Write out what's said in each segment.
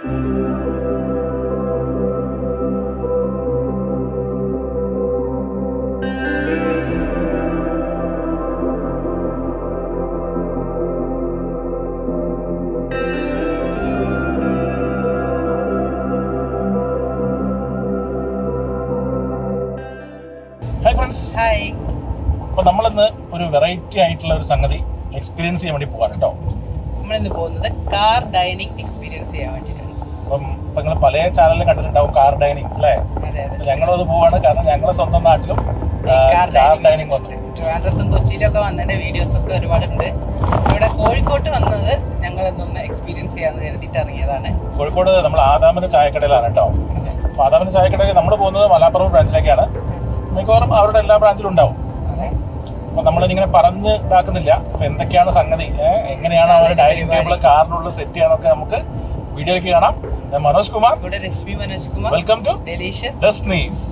Hi friends hi അപ്പൊ നമ്മളിന്ന് ഒരു വെറൈറ്റി ആയിട്ടുള്ള ഒരു സംഗതി എക്സ്പീരിയൻസ് ചെയ്യാൻ വേണ്ടി പോകാൻ കേട്ടോ നമ്മളിന്ന് പോകുന്നത് കാർ ഡൈനിങ് എക്സ്പീരിയൻസ് ചെയ്യാൻ വേണ്ടിയിട്ടാണ് അപ്പം ഇപ്പൊ നിങ്ങൾ പല ചാനലിലും കണ്ടിട്ടുണ്ടാവും കാർ ഡൈനിങ് അല്ലേ അതെ അതെ അപ്പൊ ഞങ്ങളും അത് പോവാണ് കാരണം ഞങ്ങളുടെ സ്വന്തം നാട്ടിലും കാർ കാർ ഡൈനിങ് വന്നു ട്രിവാൻഡ്രത്തും കൊച്ചിയിലൊക്കെ വന്നതിന്റെ വീഡിയോസ് ഒക്കെ ഒരുപാടുണ്ട് ഇവിടെ കോഴിക്കോട്ട് വന്നത് ഞങ്ങൾ ഇന്നൊന്ന് എക്സ്പീരിയൻസ് ചെയ്യാന്ന് കരുതിയിട്ട് ഇറങ്ങിയതാണ് കോഴിക്കോട് നമ്മൾ ആദാമിന്റെ ചായക്കടയിലാണ് കേട്ടോ അപ്പൊ ആദാമിന്റെ ചായക്കടയിൽ നമ്മൾ പോകുന്നത് മലാപ്പുറം ബ്രാഞ്ചിലേക്കാണ് മിക്കവാറും അവരുടെ എല്ലാ ബ്രാഞ്ചിലും ഉണ്ടാവും അതെ അപ്പൊ നമ്മളിങ്ങനെ പറഞ്ഞ് ഇതാക്കുന്നില്ല അപ്പൊ എന്തൊക്കെയാണ് സംഗതി ഏഹ് എങ്ങനെയാണ് അവരുടെ ഡൈനിങ് ടേബിൾ കാറിനുള്ളിൽ സെറ്റ് ചെയ്യാന്നൊക്കെ നമുക്ക് വീഡിയോയിലേക്ക് കാണാം ഞാൻ മനോജ് കുമാർ ഇവിടെ Reshmi Manoj Kumar welcome to delicious ഡെസ്നീസ്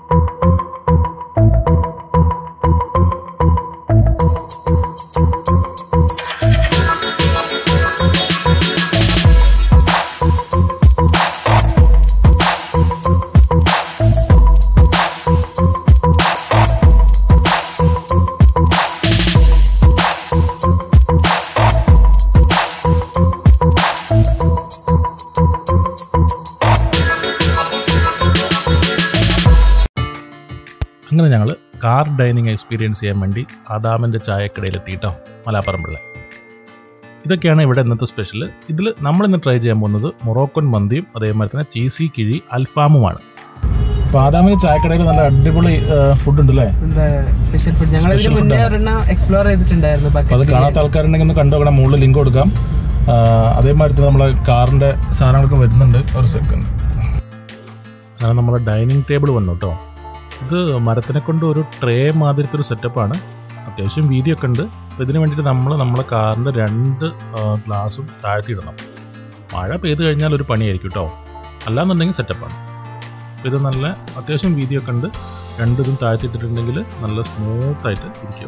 അങ്ങനെ ഞങ്ങൾ കാർ ഡൈനിങ് എക്സ്പീരിയൻസ് ചെയ്യാൻ വേണ്ടി ആദാമിൻ്റെ ചായക്കടയിൽ എത്തിയിട്ടോ മലാപ്പറമ്പിള്ള ഇതൊക്കെയാണ് ഇവിടെ ഇന്നത്തെ സ്പെഷ്യൽ ഇതിൽ നമ്മൾ ഇന്ന് ട്രൈ ചെയ്യാൻ പോകുന്നത് മൊറോക്കൻ മന്തിയും അതേമാതിരി തന്നെ ചീസി കിഴി അൽഫാമുമാണ് അപ്പോൾ ആദാമിൻ്റെ ചായക്കടയിൽ നല്ല അടിപൊളി ഫുഡ് ഉണ്ട് അല്ലേ സ്പെഷ്യൽ ഫുഡ് ഞങ്ങൾ ഇതിന് Special മുന്നേ food ആ. ഒരെണ്ണം എക്സ്പ്ലോർ ചെയ്തിട്ടുണ്ടായിരുന്നു അപ്പോൾ അത് കാണാത്ത ആൾക്കാരുണ്ടെങ്കിൽ ഒന്ന് കണ്ടുനോക്കണം മുകളിൽ ലിങ്ക് കൊടുക്കാം ആ, അതേമാതിരി തന്നെ നമ്മളെ കാറിൻ്റെ സാധനങ്ങളൊക്കെ വരുന്നുണ്ട് ഒരു സെക്കൻഡ് അങ്ങനെ നമ്മളെ ഡൈനിങ് ടേബിൾ വന്നു കേട്ടോ ഇത് മരത്തിനെ കൊണ്ട് ഒരു ട്രേ മാതിരത്തെ ഒരു സെറ്റപ്പാണ് അത്യാവശ്യം വീതിയൊക്കെ ഉണ്ട് അപ്പോൾ ഇതിന് വേണ്ടിയിട്ട് നമ്മൾ നമ്മളെ കാറിൻ്റെ രണ്ട് ഗ്ലാസും താഴ്ത്തിയിടണം മഴ പെയ്ത് കഴിഞ്ഞാൽ ഒരു പണിയായിരിക്കും കേട്ടോ അല്ലാന്നുണ്ടെങ്കിൽ സെറ്റപ്പാണ് അപ്പോൾ ഇത് നല്ല അത്യാവശ്യം വീതിയൊക്കെ ഉണ്ട് രണ്ടിതും താഴ്ത്തിയിട്ടിട്ടുണ്ടെങ്കിൽ നല്ല സ്മൂത്തായിട്ട് ഇരിക്കും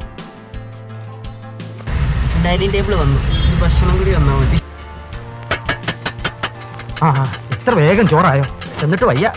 ഡൈനിങ് ടേബിൾ വന്നു ഇത് ഭക്ഷണം കൂടി വന്നാൽ മതി ആ ആ, ഇത്ര വേഗം ചോറായോ എന്നിട്ട് വയ്യ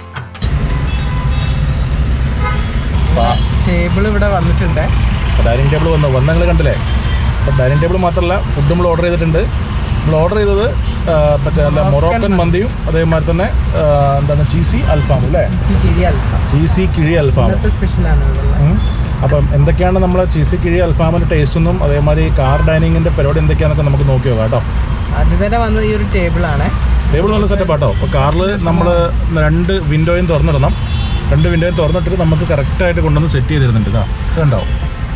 ടേബിൾ ഇവിടെ വന്നിട്ടുണ്ട് ഡൈനിങ് ടേബിൾ വന്നു വന്ന നിങ്ങൾ കണ്ടില്ലേ അപ്പോൾ ഡൈനിങ് ടേബിൾ മാത്രമല്ല ഫുഡ് നമ്മൾ ഓർഡർ ചെയ്തിട്ടുണ്ട് നമ്മൾ ഓർഡർ ചെയ്തത് ആ, മറ്റേ നല്ല മൊറോക്കൻ മന്തിയും അതേമാതിരി തന്നെ ആ, എന്താണ് ചീസി അൽഫാമും അല്ലേ ചീസി കിഴി അൽഫാമും ഇന്നത്തെ സ്പെഷ്യലാണ് ഉം. അപ്പം എന്തൊക്കെയാണ് നമ്മളെ ചീസി കിഴി അൽഫാമിൻ്റെ ടേസ്റ്റ് ഒന്നും അതേമാതിരി കാർ ഡൈനിങ്ങിൻ്റെ പരിപാടി എന്തൊക്കെയാണെന്നൊക്കെ നമുക്ക് നോക്കി നോക്കാം കേട്ടോ ആദ്യം തന്നെ വന്നത് ഈ ഒരു ടേബിൾ ആണ് ടേബിൾ നല്ല സെറ്റപ്പ് ആട്ടോ അപ്പോൾ കാറിൽ നമ്മൾ രണ്ട് വിൻഡോയും തുറന്നിടണം രണ്ട് വിൻഡോയും തുറന്നിട്ടിട്ട് നമുക്ക് കറക്റ്റായിട്ട് കൊണ്ടുവന്ന് സെറ്റ് ചെയ്ത് തരുന്നുണ്ട് കേട്ടോ ഇതുണ്ടാവും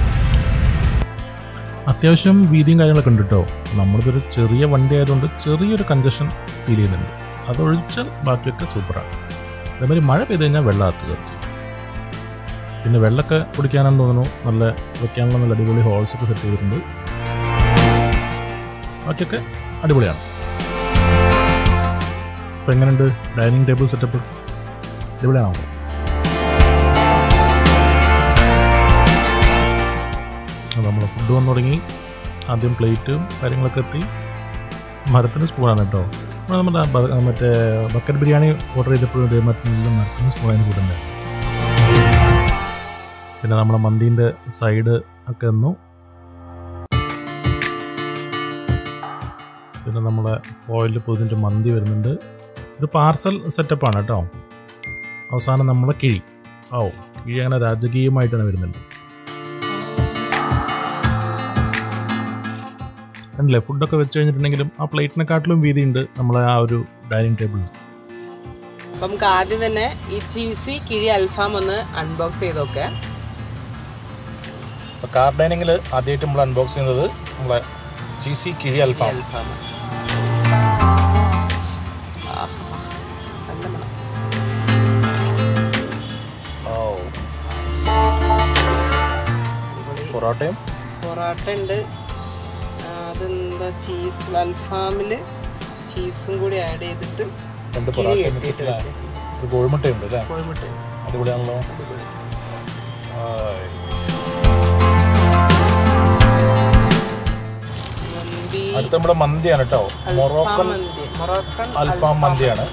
അത്യാവശ്യം വീതിയും കാര്യങ്ങളൊക്കെ ഉണ്ട് കേട്ടോ നമ്മളിതൊരു ചെറിയ വണ്ടി ആയതുകൊണ്ട് ചെറിയൊരു കൺജഷൻ ഫീൽ ചെയ്യുന്നുണ്ട് അതൊഴിച്ചാൽ ബാക്കിയൊക്കെ സൂപ്പറാണ് അതേമാതിരി മഴ പെയ്ത് കഴിഞ്ഞാൽ വെള്ളം അകത്ത് കയറി പിന്നെ വെള്ളമൊക്കെ കുടിക്കാനാണെന്ന് തോന്നുന്നു നല്ല വെക്കാനുള്ള നല്ല അടിപൊളി ഹോൾസ് ഒക്കെ സെറ്റ് ചെയ്തിട്ടുണ്ട് ബാക്കിയൊക്കെ അടിപൊളിയാണ് അപ്പോൾ എങ്ങനെയുണ്ട് ഡൈനിങ് ടേബിൾ സെറ്റപ്പ് അടിപൊളിയാണോ അപ്പോൾ നമ്മൾ ഫുഡ് വന്നു തുടങ്ങി ആദ്യം പ്ലേറ്റും കാര്യങ്ങളൊക്കെ എത്തി മരത്തിന് സ്പൂണാണ് കേട്ടോ അപ്പോൾ നമ്മുടെ ബ- മറ്റേ ബക്കറ്റ് ബിരിയാണി ഓർഡർ ചെയ്തപ്പോഴും ഇതേമാതിരി നല്ല മരത്തിന് സ്പൂണാണ് കൂടുന്നത് പിന്നെ നമ്മളെ മന്തീൻ്റെ സൈഡ് ഒക്കെ വന്നു പിന്നെ നമ്മളെ ഓയിലിൽ പൊതിഞ്ഞിട്ട് മന്തി വരുന്നുണ്ട് ഇത് പാർസൽ സെറ്റപ്പാണ് കേട്ടോ അവസാനം നമ്മളെ കിഴി ഓ കിഴി അങ്ങനെ രാജകീയമായിട്ടാണ് വരുന്നുണ്ട് കണ്ടില്ലേ ഫുഡൊക്കെ വെച്ച് കഴിഞ്ഞിട്ടുണ്ടെങ്കിലും ആ പ്ലേറ്റിനെക്കാട്ടിലും വീതിയുണ്ട് നമ്മളെ ആ ഒരു ഡൈനിങ് ടേബിളിൽ അപ്പൊ നമുക്ക് ആദ്യം തന്നെ ഈ ചീസി കിഴി അൽഫാം ഒന്ന് അൺബോക്സ് ചെയ്ത് നോക്കാം അപ്പോൾ കാർ ഡൈനിങ്ങിൽ ആദ്യമായിട്ട് നമ്മൾ അൺബോക്സ് ചെയ്യുന്നത് നമ്മളെ ചീസി കിഴി അൽഫാം അൽഫാം ആഹാ. നല്ല മണം. ഓ അടിപൊളി. പൊറോട്ടയും പൊറോട്ട ഉണ്ട് ആ, അതെന്താ ചീസ് അൽഫാമില് ചീസും കൂടി ആഡ് ചെയ്തിട്ട് രണ്ട് കിഴി പൊറോട്ടയും കെട്ടിയിട്ട് വെച്ചിട്ട് വെച്ചേക്കും. ഒരു കോഴിമുട്ടയുണ്ട് അല്ലേ കോഴിമുട്ട അടിപൊളിയാണല്ലോ ആയ്. മന്തി അടുത്ത നമ്മുടെ മന്തിയാണ് കേട്ടോ മൊറോക്കൻ മന്തി മൊറോക്കൻ അൽഫാം മന്തിയാണ്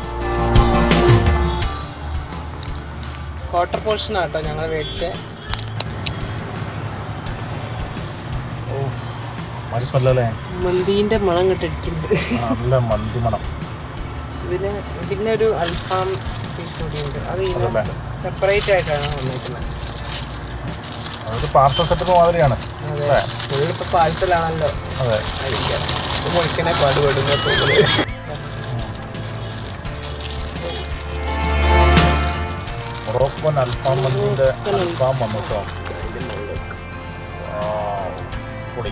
ക്വാർട്ടർ പോർഷൻ ആട്ടോ ഞങ്ങൾ മേടിച്ചത് മതി സ്മെല്ലല്ലേ മന്തിന്റെ മണം കിട്ടിരിക്കുന്നത് നല്ല മന്തി മണം ഇതില് പിന്നെ ഒരു അൽഫാം പീസ് കൂടി ഉണ്ട് അത് അതല്ലേ സെപ്പറേറ്റ് ആയിട്ടാണ് വന്നിരിക്കുന്നത് അതൊരു പാർസൽ സെറ്റപ്പ് മാതിരിയാണ് അതെ ഫുള്ള് ഇപ്പൊ പാഴ്സലാണല്ലോ അതെ പൊളിക്കണേ പാടുപെടുന്ന മൊറോക്കൻ അൽഫാം മന്തിന്റെ അൽഫാം വന്നു കേട്ടോ പൊടി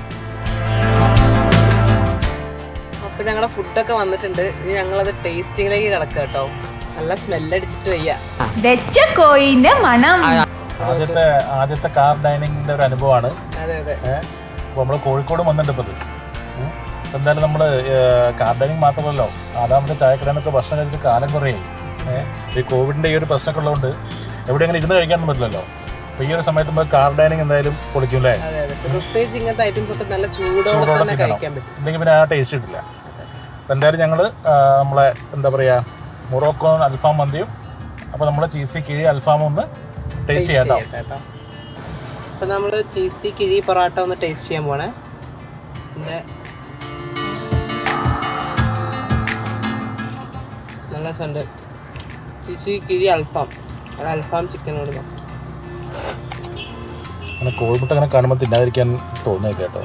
അപ്പൊ ഞങ്ങളുടെ ഫുഡൊക്കെ വന്നിട്ടുണ്ട് ഇനി ഞങ്ങളത് ടേസ്റ്റിങ്ങിലേക്ക് കിടക്കുക കേട്ടോ നല്ല സ്മെല്ലടിച്ചിട്ട് വയ്യ വെച്ച കോഴിന്റെ മണം ആദ്യത്തെ ആദ്യത്തെ കാർ ഡൈനിങ്ങിന്റെ ഒരു അനുഭവമാണ് അതെ അതെ അപ്പോൾ നമ്മൾ കോഴിക്കോട് വന്നിട്ടുണ്ട് ഇപ്പോൾ ഇത് ഉം. ഇപ്പൊ എന്തായാലും നമ്മൾ കാർ ഡൈനിങ് മാത്രമല്ലോ ആദാമിന്റെ ചായക്കടന്നൊക്കെ ഭക്ഷണം കഴിച്ചിട്ട് കാലം കുറയായി ഏഹ് ഈ കോവിഡിന്റെ ഈ ഒരു പ്രശ്നമൊക്കെ ഉള്ളതുകൊണ്ട് എവിടെയെങ്കിലും ഇരുന്ന് കഴിക്കാനൊന്നും പറ്റില്ലല്ലോ അപ്പോൾ ഈ ഒരു സമയത്ത് നമ്മൾ കാർ ഡൈനിങ് എന്തായാലും പൊളിക്കും അല്ലേ അതെ അതെ പ്രത്യേകിച്ച് ഇങ്ങനത്തെ ഐറ്റംസ് ഒക്കെ നല്ല ചൂടോടെ ചൂടോടെ തന്നെ തിന്നണം. കഴിക്കാൻ പറ്റും എന്തെങ്കിലും പിന്നെ ആ ടേസ്റ്റ് കിട്ടില്ല അപ്പം എന്തായാലും ഞങ്ങൾ നമ്മളെ എന്താ പറയുക മൊറോക്കോ അൽഫാം മന്തിയും അപ്പോൾ നമ്മളെ ചീസി കിഴി അൽഫാമും ഒന്ന് ടേസ്റ്റ് ചെയ്യാം കേട്ടോ ചെയ്യട്ടെ കേട്ടോ അപ്പൊ നമ്മള് ചീസി കിഴി പൊറോട്ട ഒന്ന് ടേസ്റ്റ് ചെയ്യാൻ പോണേ പിന്നെ നല്ല രസമുണ്ട് ചീസി കിഴി അൽഫാം അത് അൽഫാം ചിക്കൻ കൊടുക്കാം അങ്ങനെ കോഴിമുട്ട അങ്ങനെ കാണുമ്പോൾ തിന്നാതിരിക്കാൻ തോന്നിയത് കേട്ടോ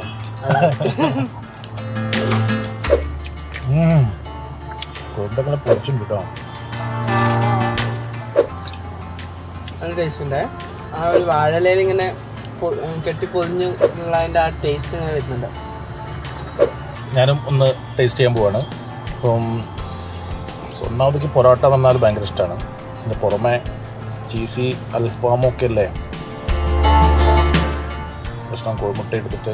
ഉം. കോഴിമുട്ട അങ്ങനെ പൊളിച്ചുണ്ട് കേട്ടോ നല്ല ടേസ്റ്റ് ഉണ്ട് ആ ഒരു വാഴലയിൽ ഇങ്ങനെ പൊ- ഉം കെട്ടി പൊതിഞ്ഞ് ഉള്ള അതിന്റെ ആ ടേസ്റ്റ് ഇങ്ങനെ വരുന്നുണ്ട് ഞാനും ഒന്ന് ടേസ്റ്റ് ചെയ്യാൻ പോവാണ് അപ്പം ഒന്നാമത്തേക്ക് പൊറോട്ട വന്നാൽ ഭയങ്കര ഇഷ്ടമാണ് അതിൻ്റെ പുറമെ ചീസി അൽഫാമും ഒക്കെ അല്ലേ പ്രശ്നം കോഴിമുട്ട എടുത്തിട്ട്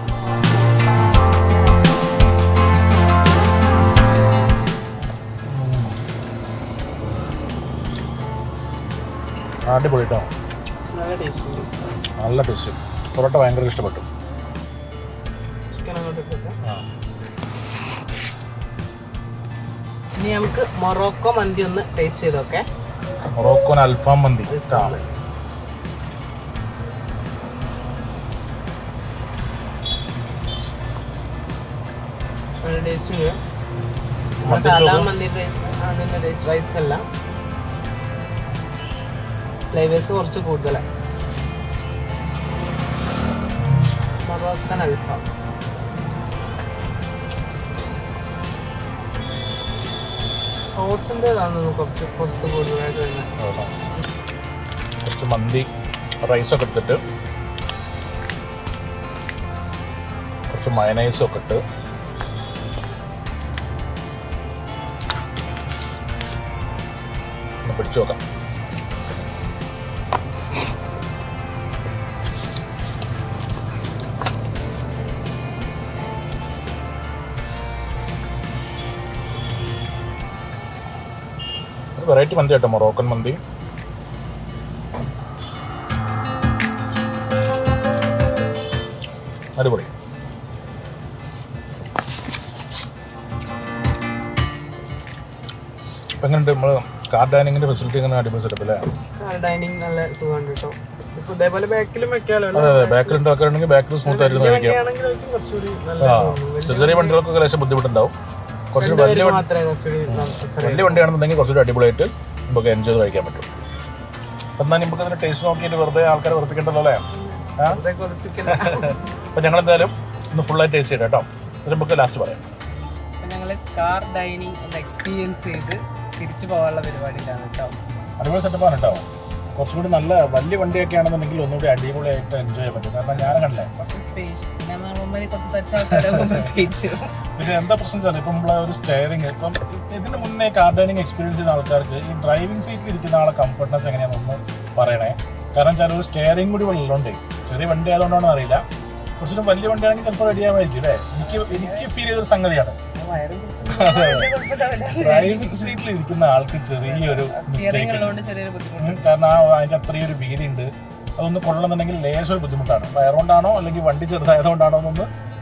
ഉം. അടിപൊളി കേട്ടോ നല്ല ടേസ്റ്റ് ഉണ്ട് നല്ല ടേസ്റ്റ് പൊറോട്ട ഭയങ്കര ഇഷ്ടപ്പെട്ടു ചിക്കൻ അങ്ങോട്ട് ഇട്ടിട്ട് ആ ഇനി നമുക്ക് മൊറോക്കോ മന്തി ഒന്ന് ടേസ്റ്റ് ചെയ്ത് നോക്കേ മൊറോക്കോൻ അൽഫാം മന്തി കേട്ടോ നല്ല ടേസ്റ്റ് ഉണ്ട് നമ്മുടെ മന്തിക്ക് സാധാ ഒരു- മന്തി അതിന്റെ ടേസ്റ്റ് റൈസ് അല്ല ഫ്ലേവേഴ്സ് കുറച്ച് കൂടുതലാണ് മൊറോക്കൻ അൽഫാം ഷോർട്സിൻ്റെതാണ് കുറച്ച് കുറച്ച് കൂടുതലായിട്ട് വരുന്നത് അതാ. കുറച്ച് മന്തി റൈസൊക്കെ എടുത്തിട്ട് കുറച്ച് മയനൈസും ഒക്കെ ഇട്ട് ഒന്ന് പിടിച്ചു നോക്കാം വെറൈറ്റി മന്തി കേട്ടോ മൊറോക്കൻ മന്തി അടിപൊളി ഇപ്പം എങ്ങനെയുണ്ട് നമ്മൾ കാർ ഡൈനിങ്ങിന്റെ ഫെസിലിറ്റി എങ്ങനെ അടിപൊളി സെറ്റപ്പ് അല്ലേ കാർ ഡൈനിങ് നല്ല സുഖമുണ്ട് കേട്ടോ ഇപ്പൊ ഇതേപോലെ ബാക്കിലും വെക്കാലോ അതെ അതെ ബാക്കിൽ ഉണ്ടാക്കുകയാണെങ്കിൽ ബാക്കിൽ സ്മൂത്ത് ആയിട്ട് കഴിക്കാം വണ്ടിയാണെങ്കിൽ എനിക്ക് കുറച്ചുകൂടി നല്ല ആ ചെറിയ ചെറിയ വണ്ടികൾക്കൊക്കെ ലേശം ബുദ്ധിമുട്ടുണ്ടാവും കുറച്ച് വലിയ രണ്ടുപേര് വണ്ടി മാത്രമേ കുറച്ചുകൂടി നമുക്ക് വലിയ വണ്ടിയാണെന്നുണ്ടെങ്കിൽ കുറച്ചുകൂടി അടിപൊളിയായിട്ട് നമുക്ക് എൻജോയ് ചെയ്ത് കഴിക്കാൻ പറ്റും അപ്പം എന്നാൽ നമുക്ക് അതിന്റെ ടേസ്റ്റ് നോക്കിയിട്ട് വെറുതെ ആൾക്കാരെ വെറുപ്പിക്കണ്ടല്ലോ അല്ലേ ആ വെറുതെ കൊതിപ്പിക്കല അപ്പം ഞങ്ങൾ എന്തായാലും ഒന്ന് ഫുള്ളായി ടേസ്റ്റ് ചെയ്യട്ടെ കേട്ടോ എന്നിട്ട് നമുക്ക് ലാസ്റ്റ് പറയാം ഞങ്ങൾ കാർ ഡൈനിങ് ഒന്ന് എക്സ്പീരിയൻസ് ചെയ്ത് തിരിച്ചു പോകാനുള്ള പരിപാടിയിലാണ് കേട്ടോ അടിപൊളി സെറ്റപ്പാണ് കേട്ടോ കുറച്ചും കൂടി നല്ല വലിയ വണ്ടിയൊക്കെ ആണെന്നുണ്ടെങ്കിൽ ഒന്നുകൂടി അടിപൊളിയായിട്ട് എൻജോയ് ചെയ്യാൻ പറ്റും കാരണം ഞാൻ കണ്ടില്ലേ കുറച്ച് സ്പേസ് പിന്നെ മുമ്പിൽ കുറച്ച് തടിച്ച ആൾക്കാരെ പ്രത്യേകിച്ചു പിന്നെ എന്താ പ്രശ്നം വെച്ചാൽ ഇപ്പം നമ്മളെ ഒരു സ്റ്റെയറിങ് ഇപ്പം ഇതിന് മുന്നേ കാർ ഡൈനിങ് എക്സ്പീരിയൻസ് ചെയ്ത ആൾക്കാർക്ക് ഈ ഡ്രൈവിംഗ് സീറ്റിൽ ഇരിക്കുന്ന ആളെ കംഫർട്ട്നെസ് എങ്ങനെയാണെന്ന് പറയണേ കാരണം വെച്ചാൽ ഒരു സ്റ്റെയറിംഗ് കൂടി ഉള്ളതുകൊണ്ടേ ചെറിയ വണ്ടി ആയതുകൊണ്ടാണോ അറിയില്ല കുറച്ചുകൂടി വലിയ വണ്ടിയാണെങ്കിൽ ചിലപ്പോൾ റെഡി ആവായിരിക്കും അല്ലേ എനിക്ക് എനിക്ക് ഫീൽ ചെയ്തൊരു സംഗതിയാണ് വയറും കുറച്ച് ഡ്രൈവിംഗ് സീറ്റിൽ ഇരിക്കുന്ന ആൾക്ക് ചെറിയൊരു സ്റ്റിയറിംഗ് മിസ്റ്റേക്ക് ഉള്ളതുകൊണ്ട് ചെറിയൊരു ബുദ്ധിമുട്ട് ഉം, കാരണം ആ അതിന്റെ അത്രയും ഒരു വീതി ഉണ്ട് അതൊന്ന് കൊള്ളണമെന്നുണ്ടെങ്കിൽ ലേശം ഒരു ബുദ്ധിമുട്ടാണ് വയറുകൊണ്ടാണോ അല്ലെങ്കിൽ വണ്ടി ചെറുതായതുകൊണ്ടാണോ എന്നൊന്ന്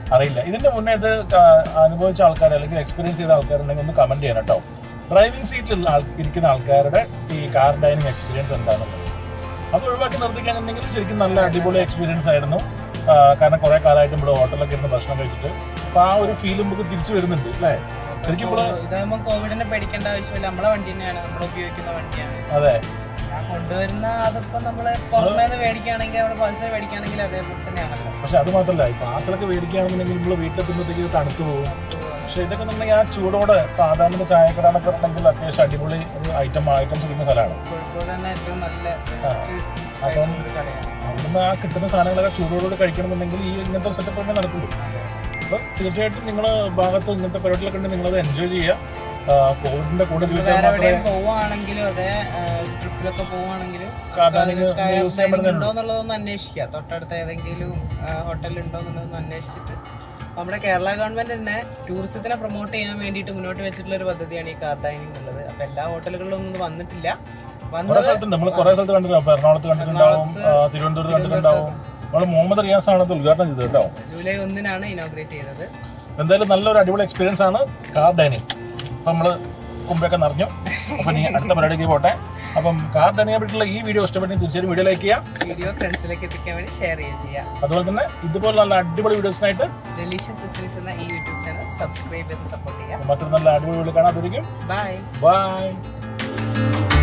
അറിയില്ല ഇതിന്റെ മുന്നേ ഇത് ക- അനുഭവിച്ച ആൾക്കാർ അല്ലെങ്കിൽ എക്സ്പീരിയൻസ് ചെയ്ത ആൾക്കാരുണ്ടെങ്കിൽ ഒന്ന് കമന്റ് ചെയ്യണം കേട്ടോ ഡ്രൈവിംഗ് സീറ്റിൽ ഇരിക്കുന്ന ആൾക്കാരുടെ ഈ കാർ ഡൈനിങ് എക്സ്പീരിയൻസ് എന്താണെന്നുള്ളത് അത് ഒഴിവാക്കി നിർത്തിക്കാന്നുണ്ടെങ്കിൽ ശരിക്കും നല്ല അടിപൊളി എക്സ്പീരിയൻസ് ആയിരുന്നു ആ, കാരണം കുറെ കാലമായിട്ട് ഇവിടെ ഹോട്ടലൊക്കെ ഇരുന്ന് ഭക്ഷണം കഴിച്ചിട്ട് അപ്പൊ ആ ഒരു ഫീലും നമുക്ക് തിരിച്ചു വരുന്നുണ്ട് അല്ലേ ശരിക്കും ഇവിടെ ഇതാകുമ്പോൾ കോവിഡിനെ പേടിക്കേണ്ട ആവശ്യമില്ല നമ്മളെ വണ്ടി തന്നെയാണ് നമ്മൾ ഉപയോഗിക്കുന്ന വണ്ടിയാണ് അതെ ആ കൊണ്ടുവരുന്ന അതിപ്പോ നമ്മള് പുറമേന്ന് മേടിക്കുകയാണെങ്കിൽ അവിടെ പൾസർ മേടിക്കുകയാണെങ്കിൽ അതേപോലെ തന്നെയാണല്ലോ പക്ഷെ അത് മാത്രമല്ല ഈ പാർസലൊക്കെ മേടിക്കുകയാണെന്നുണ്ടെങ്കിൽ നമ്മൾ വീട്ടിലെത്തുമ്പോഴത്തേക്ക് തണുത്ത് പോകും പക്ഷെ ഇതൊക്കെ എന്നുണ്ടെങ്കിൽ ആ ചൂടോടെ സാധാരണ ചായക്കടാനൊക്കെ ഉണ്ടെങ്കിൽ അത്യാവശ്യം അടിപൊളി ഒരു ഐറ്റം ഐറ്റംസ് കിട്ടുന്ന സ്ഥലമാണ് കോഴിക്കോട് തന്നെ ഏറ്റവും നല്ല ബെസ്റ്റ് അപ്പം ഒരു കടയാണ് അവിടുന്ന് ആ കിട്ടുന്ന സാധനങ്ങളൊക്കെ ചൂടോടെ കഴിക്കണമെന്നുണ്ടെങ്കിൽ ഈ ഇങ്ങനത്തെ സെറ്റപ്പ് തന്നെ നടക്കുള്ളൂ അപ്പൊ തീർച്ചയായിട്ടും നിങ്ങളെ ഭാഗത്ത് ഇങ്ങനത്തെ പരിപാടികളൊക്കെ ഉണ്ടെങ്കിൽ നിങ്ങളത് എൻജോയ് ചെയ്യുക ആ, കോവിഡിന്റെ കൂടെ ജീവിച്ചാൽ വേറെ മാത്രമേ എവിടെയും പോവുകയാണെങ്കിലും അതെ ട്രിപ്പിലൊക്കെ പോവുകയാണെങ്കിലും കാർഡാനിങ് യൂസ് ചെയ്യാൻ ഉണ്ടോ പറ്റുന്നുണ്ട് എന്നുള്ളതൊന്ന് അന്വേഷിക്കുക തൊട്ടടുത്ത് ഏതെങ്കിലും ഹോട്ടൽ ഉണ്ടോ എന്നുള്ളതൊന്ന് അന്വേഷിച്ചിട്ട് നമ്മുടെ കേരള ഗവൺമെന്റ് തന്നെ ടൂറിസത്തിനെ പ്രൊമോട്ട് ചെയ്യാൻ വേണ്ടിയിട്ട് മുന്നോട്ട് വെച്ചിട്ടുള്ള ഒരു പദ്ധതിയാണ് ഈ കാർ ഡൈനിങ് എന്നുള്ളത് അപ്പൊ എല്ലാ ഹോട്ടലുകളിലൊന്നും ഇത് വന്നിട്ടില്ല കുറെ വന്നത് സ്ഥലത്തുണ്ട് നമ്മൾ കുറെ സ്ഥലത്ത് കണ്ടിട്ടുണ്ടാവും ഇപ്പൊ എറണാകുളത്ത് കണ്ടിട്ടുണ്ടാവും ആ, തിരുവനന്തപുരത്ത് കണ്ടിട്ടുണ്ടാവും നമ്മൾ മുഹമ്മദ് റിയാസ് ആണ് ഇത് ഉദ്ഘാടനം ചെയ്തത് കേട്ടോ ജൂലൈ ഒന്നിനാണ് ഇനോഗ്രേറ്റ് ചെയ്തത് എന്തായാലും നല്ലൊരു അടിപൊളി എക്സ്പീരിയൻസ് ആണ് കാർ ഡൈനിങ് അപ്പൊ നമ്മള് കുമ്പയൊക്കെ നിറഞ്ഞു അപ്പൊ ഇനി അടുത്ത പരിപാടിക്ക് പോട്ടെ അപ്പം കാർ ഡൈനിങ്ങിനെ പറ്റിയുള്ള ഈ വീഡിയോ ഇഷ്ടപ്പെട്ടെങ്കിൽ തീർച്ചയായും വീഡിയോ ലൈക്ക് ചെയ്യാം വീഡിയോ ഫ്രണ്ട്സിലേക്ക് എത്തിക്കാൻ വേണ്ടി ഷെയർ ചെയ്യുക ചെയ്യാം അതുപോലെ തന്നെ ഇതുപോലെ നല്ല അടിപൊളി വീഡിയോസിനായിട്ട് ഡെലീഷ്യസ് സിസ്റ്റീസ് എന്ന ഈ യൂട്യൂബ് ചാനൽ സബ്സ്ക്രൈബ് ചെയ്ത് സപ്പോർട്ട് ചെയ്യാം മറ്റൊരു നല്ല അടിപൊളി വീഡിയോ കാണാതിരിക്കും ബൈ ബൈ